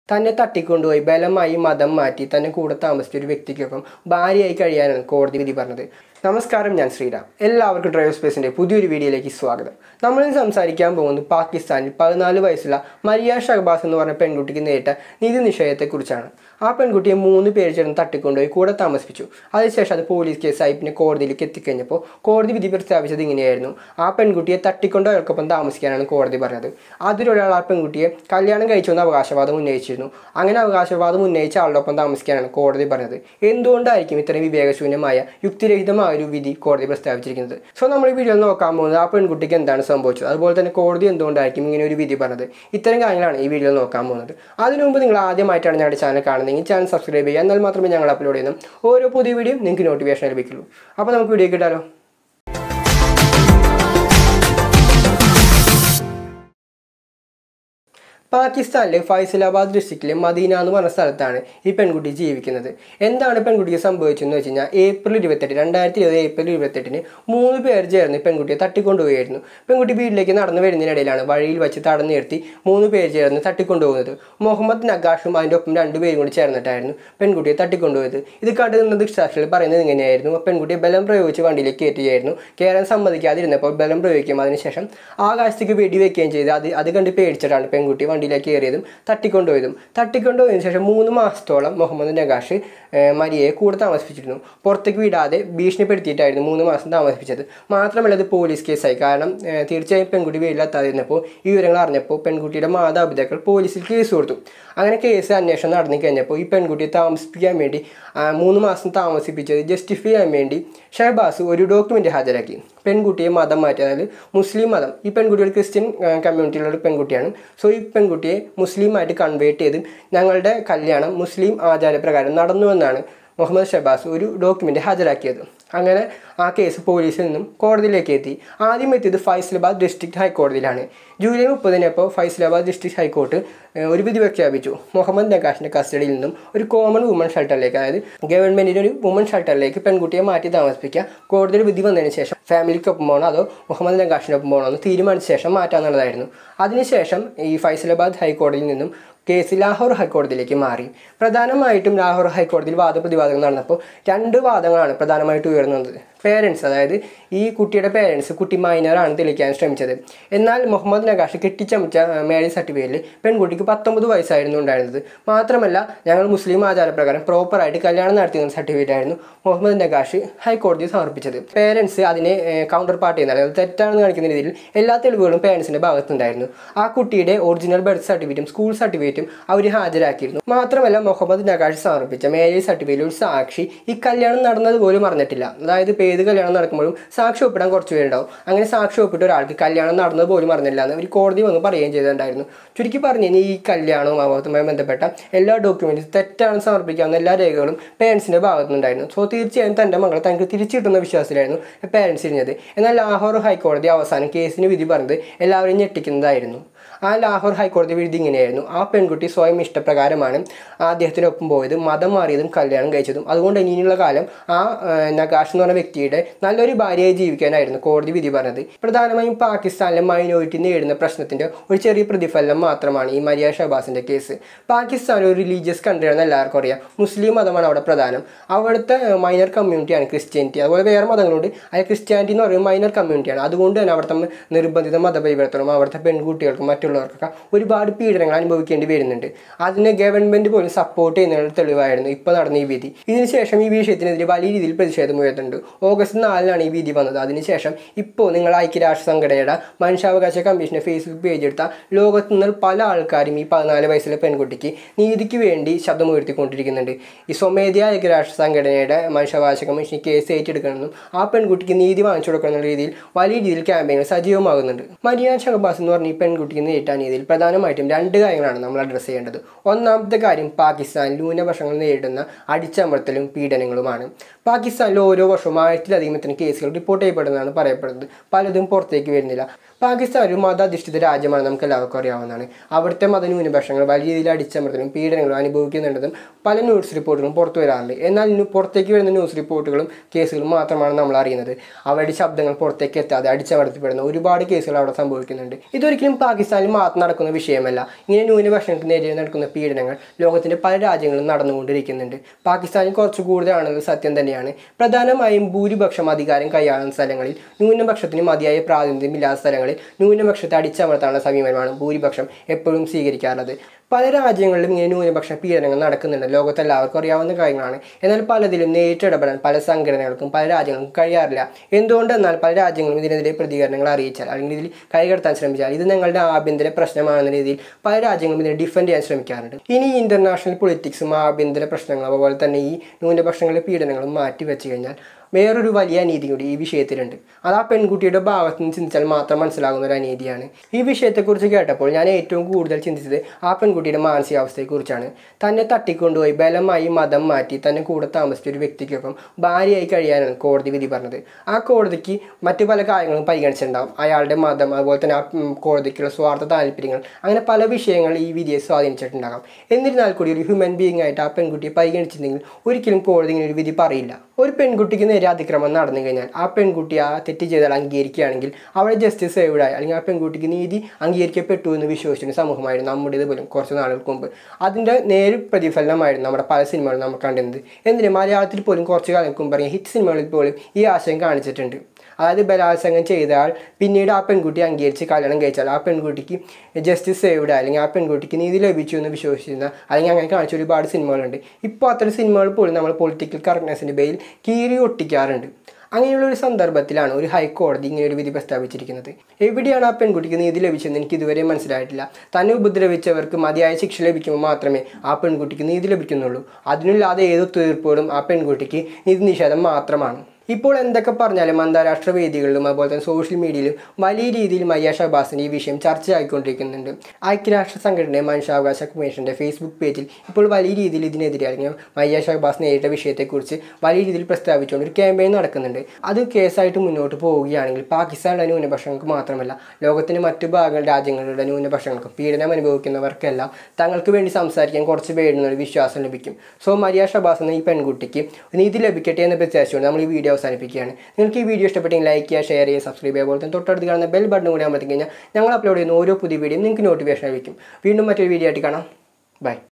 തന്നെ തട്ടിക്കൊണ്ടുപോയി ബലമായി മതം മാറ്റി തന്നെ കൂടെ താമസിച്ച ഒരു വ്യക്തിക്കൊപ്പം ഭാര്യയായി കഴിയാനാണ് കോടതി വിധി പറഞ്ഞത് നമസ്കാരം ഞാൻ ശ്രീറാം എല്ലാവർക്കും ഡ്രൈവർ സ്പേസിൻ്റെ പുതിയൊരു വീഡിയോയിലേക്ക് സ്വാഗതം നമ്മളിന്ന് സംസാരിക്കാൻ പോകുന്നത് പാകിസ്ഥാനിൽ പതിനാല് വയസ്സുള്ള മരിയ ഷഹബാസ് എന്ന് പറഞ്ഞ പെൺകുട്ടിക്ക് നേരിട്ട നീതി നിഷേധത്തെക്കുറിച്ചാണ് ആ പെൺകുട്ടിയെ മൂന്ന് പേര് ചേർന്ന് തട്ടിക്കൊണ്ടുപോയി കൂടെ താമസിപ്പിച്ചു അതിനുശേഷം അത് പോലീസ് കേസായി പിന്നെ കോടതിയിലേക്ക് എത്തിക്കഴിഞ്ഞപ്പോൾ കോടതി വിധി പ്രസ്താവിച്ചത് ഇങ്ങനെയായിരുന്നു ആ പെൺകുട്ടിയെ തട്ടിക്കൊണ്ട് അയാൾക്കൊപ്പം താമസിക്കാനാണ് കോടതി പറഞ്ഞത് അതിലൊരാൾ ആ പെൺകുട്ടിയെ കല്യാണം കഴിച്ചുവെന്ന് അവകാശവാദം ഉന്നയിച്ചിരുന്നു അങ്ങനെ അവകാശവാദം ഉന്നയിച്ച ആളുടെ ഒപ്പം താമസിക്കാനാണ് കോടതി പറഞ്ഞത് എന്തുകൊണ്ടായിരിക്കും ഇത്രയും വിവേകശൂന്യമായ യുക്തിരഹിതമായ ഒരു വിധി കോടതി പ്രസ്താവിച്ചിരിക്കുന്നത് സോ നമ്മൾ ഈ വീഡിയോയിൽ നോക്കാൻ പോകുന്നത് ആ പെൺകുട്ടിക്ക് എന്താണ് സംഭവിച്ചത് അതുപോലെ തന്നെ കോടതി എന്തുകൊണ്ടായിരിക്കും ഇങ്ങനെ ഒരു വിധി പറഞ്ഞത് ഇത്തരം കാര്യങ്ങളാണ് ഈ വീഡിയോയിൽ നോക്കാൻ പോകുന്നത് അതിനു മുമ്പ് നിങ്ങൾ ആദ്യമായിട്ടാണ് ഞങ്ങളുടെ ചാനൽ കാണുന്നതെങ്കിൽ ചാനൽ സബ്സ്ക്രൈബ് ചെയ്യുക എന്നാൽ മാത്രമേ ഞങ്ങൾ അപ്ലോഡ് ചെയ്യുന്ന ഓരോ പുതിയ വീഡിയോ നിങ്ങൾക്ക് നോട്ടിഫിക്കേഷൻ ലഭിക്കുള്ളൂ അപ്പോൾ നമുക്ക് വീഡിയോ കിട്ടാലോ പാകിസ്ഥാനിലെ ഫൈസലാബാദ് ഡിസ്ട്രിക്റ്റിലെ മദീന എന്ന് പറഞ്ഞ സ്ഥലത്താണ് ഈ പെൺകുട്ടി ജീവിക്കുന്നത് എന്താണ് പെൺകുട്ടിക്ക് സംഭവിച്ചതെന്ന് വെച്ച് കഴിഞ്ഞാൽ ഏപ്രിൽ ഇരുപത്തെട്ട് രണ്ടായിരത്തി ഇരുപത് ഏപ്രിൽ ഇരുപത്തെട്ടിന് മൂന്ന് പേർ ചേർന്ന് പെൺകുട്ടിയെ തട്ടിക്കൊണ്ടുപോയിരുന്നു പെൺകുട്ടി വീട്ടിലേക്ക് നടന്നു വരുന്നതിനിടയിലാണ് വഴിയിൽ വെച്ച് തടഞ്ഞു നിർത്തി മൂന്ന് പേർ ചേർന്ന് തട്ടിക്കൊണ്ടുപോകുന്നത് മുഹമ്മദ് നഗാഷും അതിൻ്റെ ഒപ്പം രണ്ടുപേരും കൂടി ചേർന്നിട്ടായിരുന്നു പെൺകുട്ടിയെ തട്ടിക്കൊണ്ടുപോയത് ഇത് കണ്ടു നിന്ന ദൃക്സാക്ഷികൾ പറയുന്നത് ഇങ്ങനെയായിരുന്നു പെൺകുട്ടിയെ ബലം പ്രയോഗിച്ച് വണ്ടിയിലേക്ക് കയറ്റുകയായിരുന്നു കയറാൻ സമ്മതിക്കാതിരുന്നപ്പോൾ ബലം പ്രയോഗിക്കുകയും അതിനുശേഷം ആകാശത്തേക്ക് വെടിവെക്കുകയും ചെയ്ത് അത് അത് കണ്ട് പേടിച്ചിട്ടാണ് പെൺകുട്ടി വണ്ടിയിലേക്ക് കയറിയതും തട്ടിക്കൊണ്ടുപോയതും തട്ടിക്കൊണ്ടുപോയതിനു ശേഷം മൂന്ന് മാസത്തോളം മുഹമ്മദ് നഗാഷ് മരിയയെ കൂടെ താമസിപ്പിച്ചിരുന്നു പുറത്തേക്ക് വിടാതെ ഭീഷണിപ്പെടുത്തിയിട്ടായിരുന്നു മൂന്ന് മാസം താമസിപ്പിച്ചത് മാത്രമല്ല ഇത് പോലീസ് കേസായി കാരണം തീർച്ചയായും പെൺകുട്ടി വീട്ടിലെത്താതിരുന്നപ്പോൾ ഈ വിവരങ്ങൾ അറിഞ്ഞപ്പോൾ പെൺകുട്ടിയുടെ മാതാപിതാക്കൾ പോലീസിൽ കേസ് കൊടുത്തു അങ്ങനെ കേസ് അന്വേഷണം നടന്നു കഴിഞ്ഞപ്പോൾ ഈ പെൺകുട്ടിയെ താമസിപ്പിക്കാൻ വേണ്ടി മൂന്ന് മാസം താമസിപ്പിച്ചത് ജസ്റ്റിഫൈ ചെയ്യാൻ വേണ്ടി ഷഹബാസ് ഒരു ഡോക്യുമെൻ്റ് ഹാജരാക്കി പെൺകുട്ടിയെ മതം മാറ്റി അതായത് മുസ്ലിം മതം ഈ പെൺകുട്ടി ഒരു ക്രിസ്ത്യൻ കമ്മ്യൂണിറ്റിയിലുള്ള ഒരു പെൺകുട്ടിയാണ് സോ ഈ പെൺകുട്ടിയെ മുസ്ലിമായിട്ട് കൺവേർട്ട് ചെയ്ത് ഞങ്ങളുടെ കല്യാണം മുസ്ലിം ആചാരപ്രകാരം നടന്നുവെന്നാണ് മുഹമ്മദ് ഷബാസ് ഒരു ഡോക്യുമെൻ്റ് ഹാജരാക്കിയത് അങ്ങനെ ആ കേസ് പോലീസിൽ നിന്നും കോടതിയിലേക്ക് എത്തി ആദ്യം എത്തിയത് ഫൈസലാബാദ് ഡിസ്ട്രിക്ട് ഹൈക്കോടതിയിലാണ് ജൂലൈ മുപ്പതിനപ്പോൾ ഫൈസലാബാദ് ഡിസ്ട്രിക്ട് ഹൈക്കോർട്ട് ഒരു വിധി പ്രഖ്യാപിച്ചു മുഹമ്മദ് നഗാഷിൻ്റെ കസ്റ്റഡിയിൽ നിന്നും ഒരു കോമൺ വുമൺ ഷെൽട്ടറിലേക്ക് അതായത് ഗവൺമെൻറ്റിൻ്റെ ഒരു വുമൺ ഷെൽട്ടറിലേക്ക് പെൺകുട്ടിയെ മാറ്റി താമസിപ്പിക്കുക കോടതിയിൽ വിധി വന്നതിന് ശേഷം ഫാമിലിക്കൊപ്പം പോകണോ അതോ മുഹമ്മദ് നഗാഷിനൊപ്പം പോകണോ എന്ന് തീരുമാനിച്ച ശേഷം മാറ്റാന്നുള്ളതായിരുന്നു അതിനുശേഷം ഈ ഫൈസലാബാദ് ഹൈക്കോടതിയിൽ നിന്നും കേസ് ലാഹോർ ഹൈക്കോടതിയിലേക്ക് മാറി പ്രധാനമായിട്ടും ലാഹോർ ഹൈക്കോടതിയിൽ വാദപ്രതിവാദങ്ങൾ നടന്നപ്പോൾ രണ്ട് വാദങ്ങളാണ് പ്രധാനമായിട്ട് ഉയർന്നത് പേരൻസ് അതായത് ഈ കുട്ടിയുടെ പേരൻസ് കുട്ടി മൈനറാണ് തെളിയിക്കാൻ ശ്രമിച്ചത് എന്നാൽ മുഹമ്മദ് നഗാഷ് കെട്ടിച്ചമച്ച മാരേജ് സർട്ടിഫിക്കറ്റിൽ പെൺകുട്ടിക്ക് പത്തൊമ്പത് വയസ്സായിരുന്നു ഉണ്ടായിരുന്നത് മാത്രമല്ല ഞങ്ങൾ മുസ്ലിം ആചാരപ്രകാരം പ്രോപ്പറായിട്ട് കല്യാണം നടത്തിയ സർട്ടിഫിക്കറ്റ് ആയിരുന്നു മുഹമ്മദ് നഗാഷ് ഹൈക്കോടതിയിൽ സമർപ്പിച്ചത് പേരൻസ് അതിനെ കൗണ്ടർ പാർട്ടി ചെയ്യുന്നത് അതായത് തെറ്റാണെന്ന് കാണിക്കുന്ന രീതിയിൽ എല്ലാ തെളിവുകളും പേരൻസിൻ്റെ ഭാഗത്തുണ്ടായിരുന്നു ആ കുട്ടിയുടെ ഒറിജിനൽ ബർത്ത് സർട്ടിഫിക്കറ്റും സ്കൂൾ സർട്ടിഫിക്കറ്റും അവർ ഹാജരാക്കിയിരുന്നു മാത്രമല്ല മുഹമ്മദ് നഗാഷ് സമർപ്പിച്ച മാരേജ് സർട്ടിഫിക്കറ്റിൽ ഒരു സാക്ഷി ഈ കല്യാണം നടന്നത് പോലും അറിഞ്ഞിട്ടില്ല അതായത് ഇപ്പോൾ ഏത് കല്യാണം നടക്കുമ്പോഴും സാക്ഷി ഒപ്പിടാൻ കുറച്ച് പേരുണ്ടാവും അങ്ങനെ സാക്ഷി ഒപ്പിട്ട ഒരാൾക്ക് കല്യാണം നടന്നത് പോലും അറിഞ്ഞില്ല എന്ന് ഒരു കോടതി വന്ന് പറയുകയും ചെയ്തിട്ടുണ്ടായിരുന്നു ചുരുക്കി പറഞ്ഞു കഴിഞ്ഞാൽ ഈ കല്യാണവും അതുമായി ബന്ധപ്പെട്ട എല്ലാ ഡോക്യുമെൻറ്റ്സും തെറ്റാണ് സമർപ്പിക്കാവുന്ന എല്ലാ രേഖകളും പേരൻസിൻ്റെ ഭാഗത്തുനിന്നുണ്ടായിരുന്നു സോ തീർച്ചയായും തൻ്റെ മകളെ തനിക്ക് തിരിച്ചു കിട്ടുന്ന വിശ്വാസത്തിലായിരുന്നു പേരൻസ് ഇരുന്നത് എന്നാൽ ലാഹോർ ഹൈക്കോടതി അവസാനം കേസിന് വിധി പറഞ്ഞത് എല്ലാവരെയും ഞെട്ടിക്കുന്നതായിരുന്നു ആ ലാഹോർ ഹൈക്കോടതി വിധി ഇങ്ങനെയായിരുന്നു ആ പെൺകുട്ടി സ്വയം ഇഷ്ടപ്രകാരമാണ് അദ്ദേഹത്തിനൊപ്പം പോയത് മതം മാറിയതും കല്യാണം കഴിച്ചതും അതുകൊണ്ട് ഇനിയുള്ള കാലം ആ നഗാഷ് എന്ന് പറഞ്ഞ വ്യക്തിയുടെ നല്ലൊരു ഭാര്യയായി ജീവിക്കാനായിരുന്നു കോടതി വിധി പറഞ്ഞത് പ്രധാനമായും പാകിസ്ഥാനിലെ മൈനോറിറ്റി നേരിടുന്ന പ്രശ്നത്തിൻ്റെ ഒരു ചെറിയ പ്രതിഫലനം മാത്രമാണ് ഈ മരിയ ഷഹബാസിൻ്റെ കേസ് പാകിസ്ഥാൻ ഒരു റിലീജിയസ് കൺട്രിയാണെന്ന് എല്ലാവർക്കും അറിയാം മുസ്ലിം മതമാണ് അവിടെ പ്രധാനം അവിടുത്തെ മൈനർ കമ്മ്യൂണിറ്റിയാണ് ക്രിസ്ത്യാനിറ്റി അതുപോലെ വേറെ മതങ്ങളുണ്ട് അത് ക്രിസ്ത്യാനിറ്റി എന്ന് പറയുന്നത് മൈനർ കമ്മ്യൂണിറ്റിയാണ് അതുകൊണ്ട് തന്നെ അവിടുത്തെ നിർബന്ധിത മതപരിവർത്തനവും അവിടുത്തെ പെൺകുട്ടികൾക്കും മറ്റുള്ളവർക്കൊക്കെ ഒരുപാട് പീഡനങ്ങൾ അനുഭവിക്കേണ്ടി വരുന്നുണ്ട് അതിന് ഗവൺമെൻറ് പോലും സപ്പോർട്ട് ചെയ്യുന്നതിനുള്ള തെളിവായിരുന്നു ഇപ്പോൾ നടന്ന ഈ വിധി ഇതിനുശേഷം ഈ വിഷയത്തിനെതിരെ വലിയ രീതിയിൽ പ്രതിഷേധം ഉയർത്തുന്നുണ്ട് ഓഗസ്റ്റ് നാലിനാണ് ഈ വിധി വന്നത് അതിനുശേഷം ഇപ്പോൾ നിങ്ങൾ ഐക്യരാഷ്ട്ര സംഘടനയുടെ മനുഷ്യാവകാശ കമ്മീഷൻ്റെ ഫേസ്ബുക്ക് പേജ് എടുത്ത ലോകത്തു നിന്ന് പല ആൾക്കാരും ഈ പതിനാല് വയസ്സിലെ പെൺകുട്ടിക്ക് നീതിക്ക് വേണ്ടി ശബ്ദമുയർത്തിക്കൊണ്ടിരിക്കുന്നുണ്ട് ഈ സ്വമേധയാ ഐക്യരാഷ്ട്ര സംഘടനയുടെ മനുഷ്യാവകാശ കമ്മീഷൻ കേസ് ഏറ്റെടുക്കണമെന്നും ആ പെൺകുട്ടിക്ക് നീതി വാങ്ങിച്ചു കൊടുക്കണം എന്ന രീതിയിൽ വലിയ രീതിയിൽ ക്യാമ്പയിനുകൾ സജീവമാകുന്നുണ്ട് മരിയ ഷഹബാസ് എന്ന് പറഞ്ഞ ഈ പെൺകുട്ടിക്ക് നേരിട്ട നീതിയിൽ പ്രധാനമായിട്ടും രണ്ട് കാര്യങ്ങളാണ് നമ്മൾ അഡ്രസ്സ് ചെയ്യേണ്ടത് ഒന്നാമത്തെ കാര്യം പാകിസ്ഥാൻ ന്യൂനപക്ഷങ്ങൾ നേരിടുന്ന അടിച്ചമർത്തലും പീഡനങ്ങളുമാണ് പാകിസ്ഥാനിൽ ഓരോ വർഷവും ആയിരത്തിലധികം ഇത്തരം കേസുകൾ റിപ്പോർട്ട് ചെയ്യപ്പെടുന്നതാണ് പറയപ്പെടുന്നത് പലതും പുറത്തേക്ക് വരുന്നില്ല പാകിസ്ഥാൻ ഒരു മതാധിഷ്ഠിത രാജ്യമാണ് നമുക്ക് എല്ലാവർക്കും അറിയാവുന്നതാണ് അവിടുത്തെ മതന്യൂനപക്ഷങ്ങൾ വലിയ രീതിയിൽ അടിച്ചമർത്തലും പീഡനങ്ങളും അനുഭവിക്കുന്നുണ്ടെന്നും പല ന്യൂസ് റിപ്പോർട്ടുകളും പുറത്തു വരാറുണ്ട് എന്നാൽ ഇന്ന് പുറത്തേക്ക് വരുന്ന ന്യൂസ് റിപ്പോർട്ടുകളും കേസുകളും മാത്രമാണ് നമ്മൾ അറിയുന്നത് അവരുടെ ശബ്ദങ്ങൾ പുറത്തേക്ക് എത്താതെ അടിച്ചമർത്തപ്പെടുന്ന ഒരുപാട് കേസുകൾ അവിടെ സംഭവിക്കുന്നുണ്ട് ഇതൊരിക്കലും പാകിസ്ഥാനിൽ മാത്രം നടക്കുന്ന വിഷയമല്ല ഇങ്ങനെ ന്യൂനപക്ഷങ്ങൾക്ക് നേരെ നടക്കുന്ന പീഡനങ്ങൾ ലോകത്തിന്റെ പല രാജ്യങ്ങളിലും നടന്നുകൊണ്ടിരിക്കുന്നുണ്ട് പാകിസ്ഥാനിൽ കുറച്ച് കൂടുതലാണെന്നത് സത്യം തന്നെയാണ് പ്രധാനമായും ഭൂരിപക്ഷം അധികാരം കൈയാളുന്ന സ്ഥലങ്ങളിൽ ന്യൂനപക്ഷത്തിന് മതിയായ പ്രാതിനിധ്യമില്ലാത്ത സ്ഥലങ്ങളിൽ ന്യൂനപക്ഷത്തെ അടിച്ചമർത്താനുള്ള സമീപനമാണ് ഭൂരിപക്ഷം എപ്പോഴും സ്വീകരിക്കാറുള്ളത് പല രാജ്യങ്ങളിലും ഇങ്ങനെ ന്യൂനപക്ഷ പീഡനങ്ങൾ നടക്കുന്നുണ്ട് ലോകത്ത് എല്ലാവർക്കും അറിയാവുന്ന കാര്യങ്ങളാണ് എന്നാൽ പലതിലും നേരിട്ടിടപെടാൻ പല സംഘടനകൾക്കും പല രാജ്യങ്ങൾക്കും കഴിയാറില്ല എന്തുകൊണ്ടെന്നാൽ പല രാജ്യങ്ങളും ഇതിനെതിരെ പ്രതികരണങ്ങൾ അറിയിച്ചാൽ അല്ലെങ്കിൽ ഇതിൽ കൈകടത്താൻ ശ്രമിച്ചാൽ ഇത് ഞങ്ങളുടെ ആഭ്യന്തര പ്രശ്നമാണെന്ന രീതിയിൽ പല രാജ്യങ്ങളും ഇതിനെ ഡിഫെൻഡ് ചെയ്യാൻ ശ്രമിക്കാറുണ്ട് ഇനി ഇന്റർനാഷണൽ പൊളിറ്റിക്സും ആഭ്യന്തര പ്രശ്നങ്ങളും അതുപോലെ തന്നെ ഈ ന്യൂനപക്ഷങ്ങളുടെ പീഡനങ്ങളും മാറ്റി വെച്ച് കഴിഞ്ഞാൽ വേറൊരു വലിയ അനീതി കൂടി ഈ വിഷയത്തിലുണ്ട് അത് ആ പെൺകുട്ടിയുടെ ഭാഗത്ത് നിന്ന് ചിന്തിച്ചാൽ മാത്രം മനസ്സിലാകുന്ന ഒരു അനീതിയാണ് ഈ വിഷയത്തെക്കുറിച്ച് കേട്ടപ്പോൾ ഞാൻ ഏറ്റവും കൂടുതൽ ചിന്തിച്ചത് ആ പെൺകുട്ടിയുടെ മാനസികാവസ്ഥയെക്കുറിച്ചാണ് തന്നെ തട്ടിക്കൊണ്ടുപോയി ബലമായി മതം മാറ്റി തന്നെ കൂടെ താമസിച്ച ഒരു വ്യക്തിക്കൊപ്പം ഭാര്യയായി കഴിയാനാണ് കോടതി വിധി പറഞ്ഞത് ആ കോടതിക്ക് മറ്റു പല കാര്യങ്ങളും പരിഗണിച്ചിട്ടുണ്ടാവും അയാളുടെ മതം അതുപോലെ തന്നെ ആ ഉം, കോടതിക്കുള്ള സ്വാർത്ഥ താല്പര്യങ്ങൾ അങ്ങനെ പല വിഷയങ്ങൾ ഈ വിധിയെ സ്വാധീനിച്ചിട്ടുണ്ടാകാം എന്നിരുന്നാൽ കൂടി ഒരു ഹ്യൂമൻ ബീയിങ് ആയിട്ട് ആ പെൺകുട്ടിയെ പരിഗണിച്ചിട്ടുണ്ടെങ്കിൽ ഒരിക്കലും കോടതി ഇങ്ങനെ ഒരു വിധി പറയില്ല ഒരു പെൺകുട്ടിക്ക് നേരെ അതിക്രമം നടന്നു കഴിഞ്ഞാൽ ആ പെൺകുട്ടി ആ തെറ്റ് ചെയ്താൽ അംഗീകരിക്കുകയാണെങ്കിൽ അവിടെ ജസ്റ്റിസ് സേവ്ഡായി അല്ലെങ്കിൽ ആ പെൺകുട്ടിക്ക് നീതി അംഗീകരിക്കപ്പെട്ടു എന്ന് വിശ്വസിച്ചിരുന്ന സമൂഹമായിരുന്നു നമ്മുടേത് പോലും കുറച്ച് നാളുകൾക്ക് മുമ്പ് അതിൻ്റെ നേര് പ്രതിഫലനമായിരുന്നു നമ്മുടെ പല സിനിമകളും നമ്മൾ കണ്ടിരുന്നത് എന്തിന് മലയാളത്തിൽ പോലും കുറച്ച് കാലങ്ങൾക്ക് മുമ്പ് ഇറങ്ങിയ ഹിറ്റ് സിനിമകളിൽ പോലും ഈ ആശയം കാണിച്ചിട്ടുണ്ട് അതായത് ബലാത്സംഗം ചെയ്താൽ പിന്നീട് ആ പെൺകുട്ടി അംഗീകരിച്ച് കല്യാണം കഴിച്ചാൽ ആ പെൺകുട്ടിക്ക് ജസ്റ്റിസ് സേവ്ഡ് അല്ലെങ്കിൽ ആ പെൺകുട്ടിക്ക് നീതി ലഭിച്ചു എന്ന് വിശ്വസിച്ചിരുന്ന അല്ലെങ്കിൽ അങ്ങനെ കാണിച്ച ഒരുപാട് സിനിമകളുണ്ട് ഇപ്പോൾ അത്തരം സിനിമകൾ പോലും നമ്മൾ പൊളിറ്റിക്കൽ കറക്റ്റ്നെസ്സിൻ്റെ പേരിൽ കീറി ഒട്ടിക്കാറുണ്ട് അങ്ങനെയുള്ള ഒരു സന്ദർഭത്തിലാണ് ഒരു ഹൈക്കോടതി ഇങ്ങനെ ഒരു വിധി പ്രസ്താവിച്ചിരിക്കുന്നത് എവിടെയാണ് ആ പെൺകുട്ടിക്ക് നീതി ലഭിച്ചതെന്ന് എനിക്ക് ഇതുവരെ മനസ്സിലായിട്ടില്ല തന്നെ ഉപദ്രവിച്ചവർക്ക് മതിയായ ശിക്ഷ ലഭിക്കുമ്പോൾ മാത്രമേ ആ പെൺകുട്ടിക്ക് നീതി ലഭിക്കുന്നുള്ളൂ അതിനില്ലാതെ ഏത് തീർപ്പോടും ആ പെൺകുട്ടിക്ക് നീതി നിഷേധം മാത്രമാണ് ഇപ്പോൾ എന്തൊക്കെ പറഞ്ഞാലും അന്താരാഷ്ട്ര വേദികളിലും അതുപോലെ തന്നെ സോഷ്യൽ മീഡിയയിലും വലിയ രീതിയിൽ മയ്യ ഷഹബാസിൻ്റെ ഈ വിഷയം ചർച്ചയായിക്കൊണ്ടിരിക്കുന്നുണ്ട് ഐക്യരാഷ്ട്ര സംഘടനയുടെ മനുഷ്യാവകാശ കമ്മീഷൻ്റെ ഫേസ്ബുക്ക് പേജിൽ ഇപ്പോൾ വലിയ രീതിയിൽ ഇതിനെതിരെ അല്ലെങ്കിൽ മയ്യ ഷഹബാസ് നേരിട്ട വിഷയത്തെക്കുറിച്ച് വലിയ രീതിയിൽ പ്രസ്താവിച്ചുകൊണ്ട് ഒരു ക്യാമ്പയിൻ നടക്കുന്നുണ്ട് അത് കേസായിട്ട് മുന്നോട്ട് പോവുകയാണെങ്കിൽ പാകിസ്ഥാനിലെ ന്യൂനപക്ഷങ്ങൾക്ക് മാത്രമല്ല ലോകത്തിൻ്റെ മറ്റു ഭാഗങ്ങൾ രാജ്യങ്ങളുടെ ന്യൂനപക്ഷങ്ങൾക്കും പീഡനം അനുഭവിക്കുന്നവർക്കെല്ലാം തങ്ങൾക്ക് വേണ്ടി സംസാരിക്കാൻ കുറച്ച് പേടുന്ന ഒരു വിശ്വാസം ലഭിക്കും സോ മരിയ ഷബാസ് എന്ന ഈ പെൺകുട്ടിക്ക് നീതി ലഭിക്കട്ടെ എന്ന് പ്രത്യാശിച്ചുകൊണ്ട് നമ്മൾ ഈ വീഡിയോ അവസാനിപ്പിക്കുകയാണ് നിങ്ങൾക്ക് ഈ വീഡിയോ ഇഷ്ടപ്പെട്ടെങ്കിൽ ലൈക്ക് ചെയ്യുക ഷെയർ ചെയ്യുക സബ്സ്ക്രൈബ് ചെയ്യുക അതുപോലെ തന്നെ തൊട്ടടുത്ത് കാണുന്ന ബെൽ ബട്ടൺ കൂടി ആകുമ്പോഴത്തേക്ക് കഴിഞ്ഞാൽ ഞങ്ങൾ അപ്ലോഡ് ചെയ്യുന്ന ഓരോ പുതിയ വീഡിയോ നിങ്ങൾക്ക് നോട്ടിഫിക്കേഷൻ ലഭിക്കും വീണ്ടും മറ്റൊരു വീഡിയോ ആയിട്ട് കാണാം ബൈ